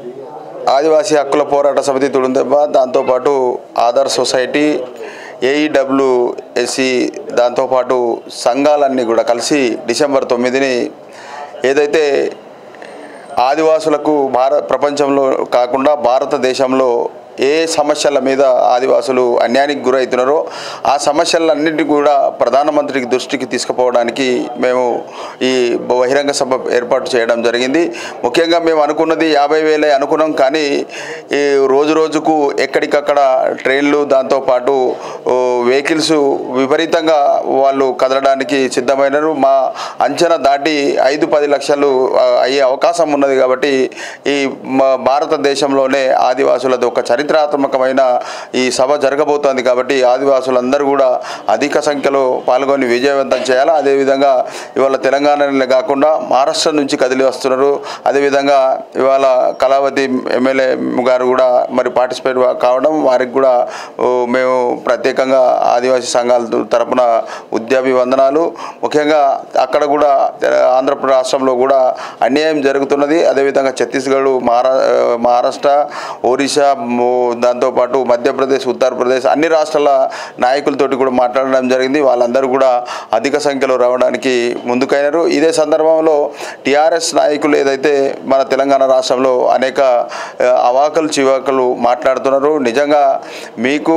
ఆదివాసీ హక్కుల పోరాట సమితి తుడుందెబ్బ దాంతోపాటు ఆధార్ సొసైటీ ఏఈడబ్ల్యూఎస్సి దాంతోపాటు సంఘాలన్నీ కూడా కలిసి డిసెంబర్ తొమ్మిదిని ఏదైతే ఆదివాసులకు భారత ప్రపంచంలో కాకుండా భారతదేశంలో ఏ సమస్యల మీద ఆదివాసులు అన్యాయానికి గురవుతున్నారో ఆ సమస్యలన్నింటినీ కూడా ప్రధానమంత్రికి దృష్టికి తీసుకుపోవడానికి మేము ఈ బహిరంగ సభ ఏర్పాటు చేయడం జరిగింది ముఖ్యంగా మేము అనుకున్నది యాభై వేలే అనుకున్నాం కానీ ఈ రోజు రోజుకు ఎక్కడికక్కడ ట్రైన్లు దాంతోపాటు ఓ, వెహికల్స్ విపరీతంగా వాళ్ళు కదలడానికి సిద్ధమైనారు మా అంచనా దాటి ఐదు పది లక్షలు ఆ, అయ్యే అవకాశం ఉన్నది కాబట్టి ఈ మా భారతదేశంలోనే ఆదివాసులది ఒక చరిత్రాత్మకమైన ఈ సభ జరగబోతోంది కాబట్టి ఆదివాసులందరూ కూడా అధిక సంఖ్యలో పాల్గొని విజయవంతం చేయాలి అదేవిధంగా ఇవాళ తెలంగాణలో కాకుండా మహారాష్ట్ర నుంచి కదిలి వస్తున్నారు అదేవిధంగా ఇవాళ కళావతి ఎమ్మెల్యే గారు కూడా మరి పార్టిసిపేట్ కావడం వారికి కూడా ఓ, మేము ప్రత్యేకంగా ఆదివాసీ సంఘాల తరపున ఉద్యాభివందనాలు ముఖ్యంగా అక్కడ కూడా తెల- ఆంధ్రప్రదేశ్ రాష్ట్రంలో కూడా అన్యాయం జరుగుతున్నది అదేవిధంగా ఛత్తీస్గఢ్ మహారా మహారాష్ట్ర ఒరిస్సా మో- దాంతోపాటు మధ్యప్రదేశ్ ఉత్తరప్రదేశ్ అన్ని రాష్ట్రాల నాయకులతోటి కూడా మాట్లాడడం జరిగింది వాళ్ళందరూ కూడా అధిక సంఖ్యలో రావడానికి ముందుకైనారు ఇదే సందర్భంలో టీఆర్ఎస్ నాయకులు ఏదైతే మన తెలంగాణ రాష్ట్రంలో అనేక ఆ, అవాకలు చివాకలు మాట్లాడుతున్నారు నిజంగా మీకు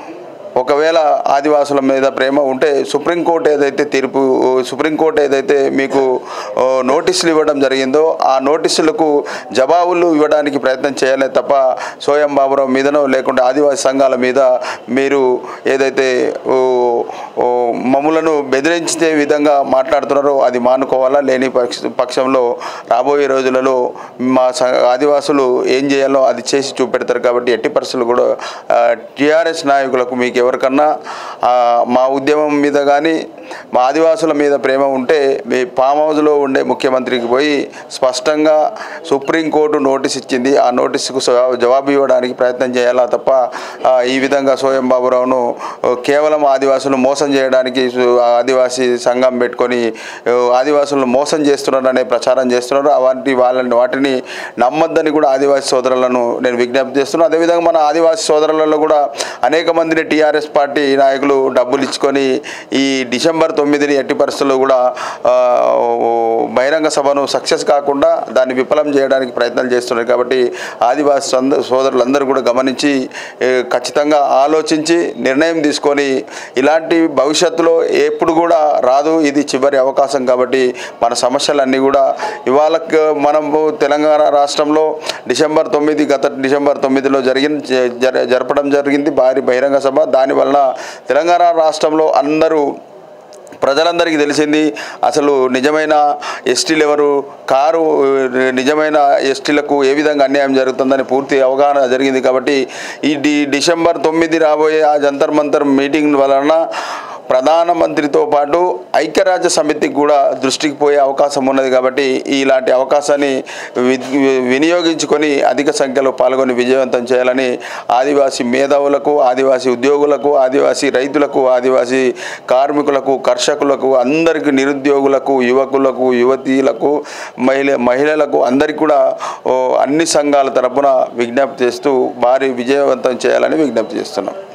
ఒకవేళ ఆదివాసుల మీద ప్రేమ ఉంటే సుప్రీంకోర్టు ఏదైతే తీర్పు సుప్రీంకోర్టు ఏదైతే మీకు ఓ, నోటీసులు ఇవ్వడం జరిగిందో ఆ నోటీసులకు జవాబులు ఇవ్వడానికి ప్రయత్నం చేయాలి తప్ప సోయం బాబురావు మీదనో లేకుంటే ఆదివాసీ సంఘాల మీద మీరు ఏదైతే ఓ, ఓ, మమ్ములను బెదిరించే విధంగా మాట్లాడుతున్నారో అది మానుకోవాలా లేని పక్ష పక్షంలో రాబోయే రోజులలో మా స- ఆదివాసులు ఏం చేయాలో అది చేసి చూపెడతారు కాబట్టి ఎట్టి పరిస్థితులు కూడా టీఆర్ఎస్ నాయకులకు మీకు ఎవరికన్నా ఆ, మా ఉద్యమం మీద కానీ మా ఆదివాసుల మీద ప్రేమ ఉంటే మీ ఫామ్ హౌస్లో ఉండే ముఖ్యమంత్రికి పోయి స్పష్టంగా సుప్రీంకోర్టు నోటీస్ ఇచ్చింది ఆ నోటీసుకు జవా- జవాబు ఇవ్వడానికి ప్రయత్నం చేయాలా తప్ప ఆ, ఈ విధంగా సోయం బాబురావును ఆ, కేవలం ఆదివాసులు మోసం చేయడానికి సు- ఆదివాసీ సంఘం పెట్టుకొని ఆ, ఆదివాసులను మోసం చేస్తున్నారు అనే ప్రచారం చేస్తున్నారు వాటి వాళ్ళని వాటిని నమ్మొద్దని కూడా ఆదివాసీ సోదరులను నేను విజ్ఞప్తి చేస్తున్నాను అదేవిధంగా మన ఆదివాసీ సోదరులలో కూడా అనేక మందిని టీఆర్ఎస్ పార్టీ నాయకులు డబ్బులు ఇచ్చుకొని ఈ డిసెంబర్ తొమ్మిదిని ఎట్టి పరిస్థితుల్లో కూడా ఆ, ఓ, బహిరంగ సభను సక్సెస్ కాకుండా దాన్ని విఫలం చేయడానికి ప్రయత్నాలు చేస్తున్నారు కాబట్టి ఆదివాసీ సంద- సోదరులందరూ కూడా గమనించి ఏ, ఖచ్చితంగా ఆలోచించి నిర్ణయం తీసుకొని ఇలాంటి భవిష్యత్తులో ఎప్పుడు కూడా రాదు ఇది చివరి అవకాశం కాబట్టి మన సమస్యలన్నీ కూడా ఇవాళ క- మనము తెలంగాణ రాష్ట్రంలో డిసెంబర్ తొమ్మిది గత డిసెంబర్ తొమ్మిదిలో జరిగిన జ- జర- జరపడం జరిగింది భారీ బహిరంగ సభ దానివల్ల తెలంగాణ రాష్ట్రంలో అందరూ ప్రజలందరికీ తెలిసింది అసలు నిజమైన ఎస్టీలు ఎవరు కారు నిజమైన ఎస్టీలకు ఏ విధంగా అన్యాయం జరుగుతుందని పూర్తి అవగాహన జరిగింది కాబట్టి ఈ డి డిసెంబర్ తొమ్మిది రాబోయే ఆ జంతర్ మంతర్ మీటింగ్ వలన ప్రధానమంత్రితో పాటు ఐక్యరాజ్య సమితికి కూడా దృష్టికి పోయే అవకాశం ఉన్నది కాబట్టి ఇలాంటి అవకాశాన్ని వి- వినియోగించుకొని అధిక సంఖ్యలో పాల్గొని విజయవంతం చేయాలని ఆదివాసీ మేధావులకు ఆదివాసీ ఉద్యోగులకు ఆదివాసీ రైతులకు ఆదివాసీ కార్మికులకు కర్షకులకు అందరికీ నిరుద్యోగులకు యువకులకు యువతీలకు మహిళ మహిళలకు అందరికీ కూడా ఓ, అన్ని సంఘాల తరపున విజ్ఞప్తి చేస్తూ భారీ విజయవంతం చేయాలని విజ్ఞప్తి చేస్తున్నాం